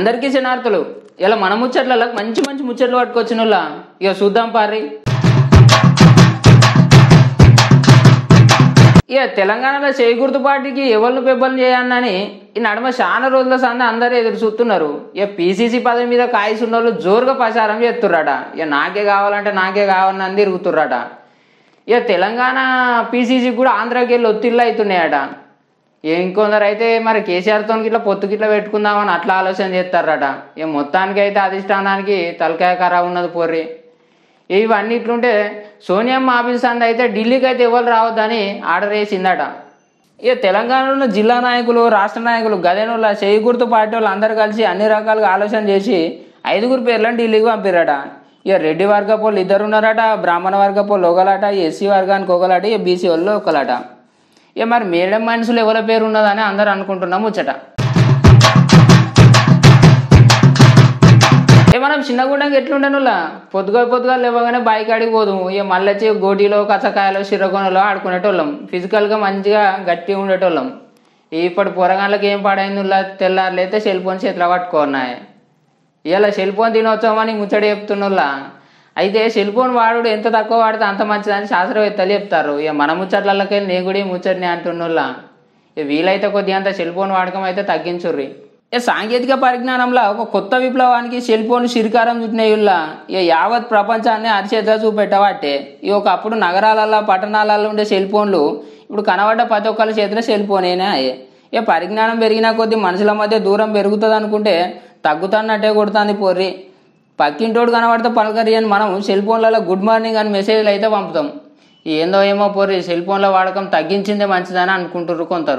అందరికీ శనార్థులు ఇలా మన ముచ్చట్లలో మంచి మంచి ముచ్చట్లు పట్టుకొచ్చిన వాళ్ళ ఇక చూద్దాం పారి ఇక తెలంగాణలో చేయి గుర్తు పార్టీకి ఎవరిని పెబ్బలు చేయన్నని ఈ నడుమ చాలా రోజుల సంద అందరూ ఎదురు చూస్తున్నారు ఇక పీసీసీ పదవి మీద కాయసున్న వాళ్ళు జోరుగా ప్రచారం చేస్తుర్రట ఇక నాకే కావాలంటే నాకే కావాలని తిరుగుతుర్రట ఇక తెలంగాణ పీసీసీ కూడా ఆంధ్రాకి వెళ్ళి ఒత్తిళ్ళు అవుతున్నాయట ఇక ఇంకొందరు అయితే మరి కేసీఆర్తో ఇట్లా పొత్తు గిట్లా పెట్టుకుందామని అట్లా ఆలోచన చేస్తారట ఇక మొత్తానికి అయితే అధిష్టానానికి తలకాయ ఖరాబ్ ఉన్నది పోర్రి ఇవన్నీ ఇట్లుంటే సోనియమ్మ ఆఫీస్ అంద అయితే ఢిల్లీకి అయితే ఎవరు రావద్దని ఆర్డర్ వేసిందట ఇక తెలంగాణలో ఉన్న జిల్లా నాయకులు రాష్ట్ర నాయకులు గదేనుల చేయి గుర్తు పార్టీ వాళ్ళు అందరు కలిసి అన్ని రకాలుగా ఆలోచన చేసి ఐదుగురు పేర్లను ఢిల్లీకి పంపిరట ఇక రెడ్డి వర్గపోళ్ళు ఇద్దరు ఉన్నారట బ్రాహ్మణ వర్గపోళ్ళు ఒకలాట ఎస్సీ వర్గానికి ఒకలాట ఇక బీసీ వాళ్ళు ఒకలాట ఇక మరి మేడం మనుషులు ఎవరి పేరు ఉన్నదని అందరు అనుకుంటున్నాం ముచ్చట ఏ మనం చిన్నగుండంగా ఎట్లుండనులా పొద్దుగా పొద్దుగా లేవగానే బైక్ ఆడికి పోదు ఇక మళ్ళీ వచ్చి గోటీలో కచ్చకాయలో చిరకొనలో ఆడుకునేటోళ్ళం ఫిజికల్గా మంచిగా గట్టిగా ఉండేటోళ్ళం ఇప్పటి పొరగాళ్ళకి ఏం పాడైందిలా తెల్లారులైతే సెల్ ఫోన్ చేతిలో పట్టుకున్నాయి ఇలా సెల్ ఫోన్ తినొచ్చామని అని ముచ్చట చెప్తున్నోళ్ళ అయితే సెల్ ఫోన్ వాడు ఎంత తక్కువ వాడితే అంత మంచిదని శాస్త్రవేత్తలు చెప్తారు ఇక మన ముచ్చట్లకి నేను కూడా ఈ ముచ్చటని అంటున్నోళ్ళ ఇక వీలైతే కొద్దిగా అంత సెల్ ఫోన్ వాడకం అయితే తగ్గించుర్రి ఇక సాంకేతిక పరిజ్ఞానంలో ఒక కొత్త విప్లవానికి సెల్ ఫోన్ శ్రీకారం చుట్టినయుల్లా ఇక యావత్ ప్రపంచాన్ని అరిచేతిలో చూపెట్టబట్టే ఇక ఒకప్పుడు నగరాలలో పట్టణాలలో ఉండే సెల్ ఫోన్లు ఇప్పుడు కనబడ్డ ప్రతి ఒక్కరి చేతిలో సెల్ ఫోనేనే అయ్యే ఇక పరిజ్ఞానం పెరిగిన కొద్దీ మనుషుల మధ్య దూరం పెరుగుతుంది అనుకుంటే తగ్గుతున్నట్టే కొడుతుంది పొర్రి పక్కింటోడు కనబడితే పలకరి అని మనం సెల్ ఫోన్లలో గుడ్ మార్నింగ్ అని మెసేజ్లు అయితే పంపుతాం ఏందో ఏమో పొర్రి సెల్ ఫోన్ల వాడకం తగ్గించిందే మంచిదని అనుకుంటుర్రు కొందరు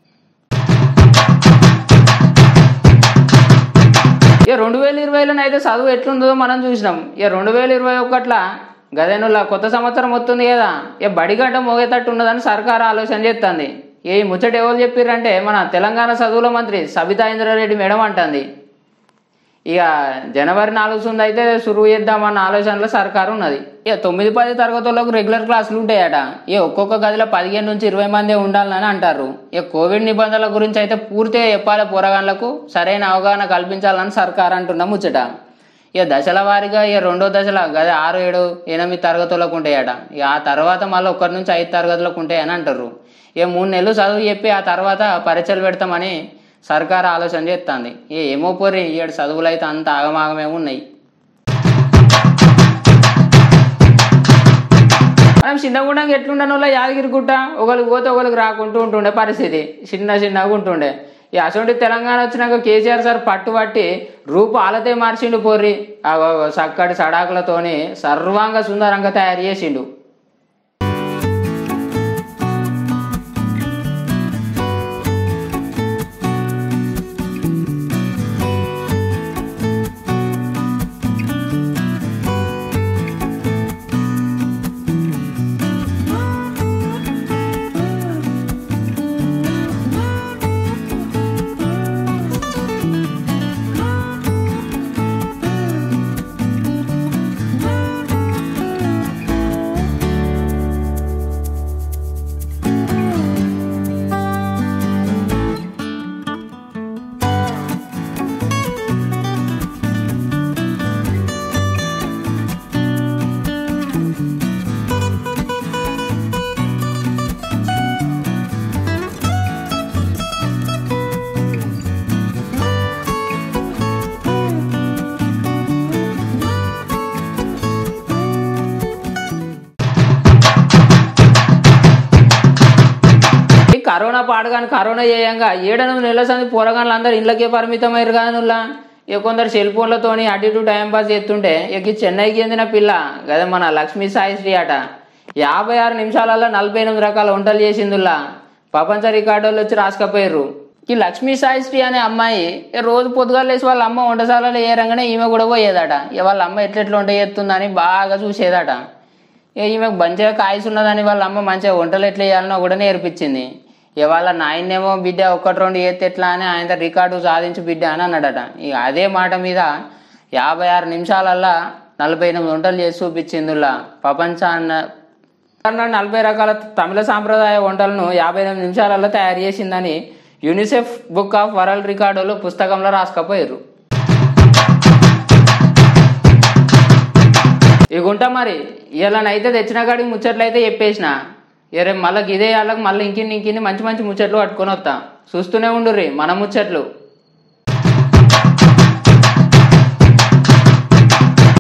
ఇక రెండు వేల ఇరవైలో అయితే చదువు ఎట్లుందో మనం చూసినాం ఇక రెండు వేల ఇరవై ఒకట్ల గదేనులా కొత్త సంవత్సరం వస్తుంది కదా ఇక బడిగడ్డ మోగేటట్టు ఉన్నదని సర్కారు ఆలోచన చేస్తుంది ఏ ముచ్చట ఎవరు చెప్పారంటే మన తెలంగాణ చదువుల మంత్రి సబితా ఇంద్రారెడ్డి మేడం అంటుంది ఇక జనవరి నాలుగు సుంది అయితే సురువు చేద్దామన్న ఆలోచనలో సర్కారు ఉన్నది ఇక తొమ్మిది పది తరగతులకు రెగ్యులర్ క్లాసులు ఉంటాయట ఇక ఒక్కొక్క గదిలో పదిహేను నుంచి ఇరవై మంది ఉండాలని అంటారు ఇక కోవిడ్ నిబంధనల గురించి అయితే పూర్తిగా చెప్పాలి పోరగాళ్లకు సరైన అవగాహన కల్పించాలని సర్కారు అంటున్న ముచ్చట ఇక దశల వారీగా ఇక రెండో దశల గది ఆరు ఏడు ఎనిమిది తరగతులకు ఉంటాయట ఇక ఆ తర్వాత మళ్ళీ ఒకటి నుంచి ఐదు తరగతులకు ఉంటాయని అంటారు ఇక మూడు నెలలు చదువు చెప్పి ఆ తర్వాత పరీక్షలు పెడతామని సర్కారు ఆలోచన చేస్తుంది ఏ ఏమో పోరి ఏడు చదువులు అయితే అంత ఆగమాగమే ఉన్నాయి మనం చిన్నగుండంగా ఎట్లుండను వాళ్ళ యాదగిరి గుట్ట ఒకరికి పోతే ఒకరికి రాకుంటూ ఉంటుండే పరిస్థితి చిన్న చిన్నగా ఉంటుండే ఈ అసొంటి తెలంగాణ వచ్చినాక కేసీఆర్ సార్ పట్టుబట్టి రూపు ఆలతే మార్చిండు పోర్రి ఆ చక్కటి సడాకులతోని సర్వాంగ సుందరంగా తయారు చేసిండు ఈ కరోనా పాడగాని కరోనా చేయంగా ఏడెనిమిది నెలల సంది పోరగాళ్ళు అందరు ఇళ్ళకే పరిమితమయ్యారు కానుల్లా ఇక కొందరు సెల్ ఫోన్లతోని అటు ఇటు టైం పాస్ చేస్తుంటే ఇక ఈ చెన్నైకి చెందిన పిల్ల కదా మన లక్ష్మీ సాయి శ్రీ అట యాభై ఆరు నిమిషాలలో నలభై ఎనిమిది రకాల వంటలు చేసిందిలా ప్రపంచ రికార్డులు వచ్చి రాసుకపోయారు ఈ లక్ష్మీ సాయి శ్రీ అనే అమ్మాయి ఇక రోజు పొద్దుగాలు లేచి వాళ్ళ అమ్మ వంటశాలలో ఏ రంగానే ఈమె కూడా పోయేదట ఇక వాళ్ళ అమ్మ ఎట్లెట్లా వంట చేస్తుందని బాగా చూసేదట ఇక ఈమెకు మంచిగా కాయసు ఉన్నదని వాళ్ళ అమ్మ మంచిగా వంటలు ఎట్లా చేయాలనో కూడా నేర్పించింది ఇక వాళ్ళ నాయనేమో బిడ్డ ఒక్కటి రెండు చేస్తే ఎట్లా అని ఆయన రికార్డు సాధించు బిడ్డ అని అన్నాడట ఇక అదే మాట మీద యాభై ఆరు నిమిషాలల్లా నలభై ఎనిమిది వంటలు చేసి చూపించిందిలా ప్రపంచాన్న నలభై రకాల తమిళ సాంప్రదాయ వంటలను యాభై ఎనిమిది నిమిషాలలో తయారు చేసిందని యూనిసెఫ్ బుక్ ఆఫ్ వరల్డ్ రికార్డులు పుస్తకంలో రాసుకపోయారు ఇక ఉంటా మరి ఇలానైతే తెచ్చిన కాడికి ముచ్చట్లు అయితే చెప్పేసిన ఇరే మళ్ళీ ఇదే వాళ్ళకి మళ్ళీ ఇంకిన్ని ఇంకిన్ని మంచి మంచి ముచ్చట్లు పట్టుకొని వస్తా చూస్తూనే ఉండుర్రి మన ముచ్చట్లు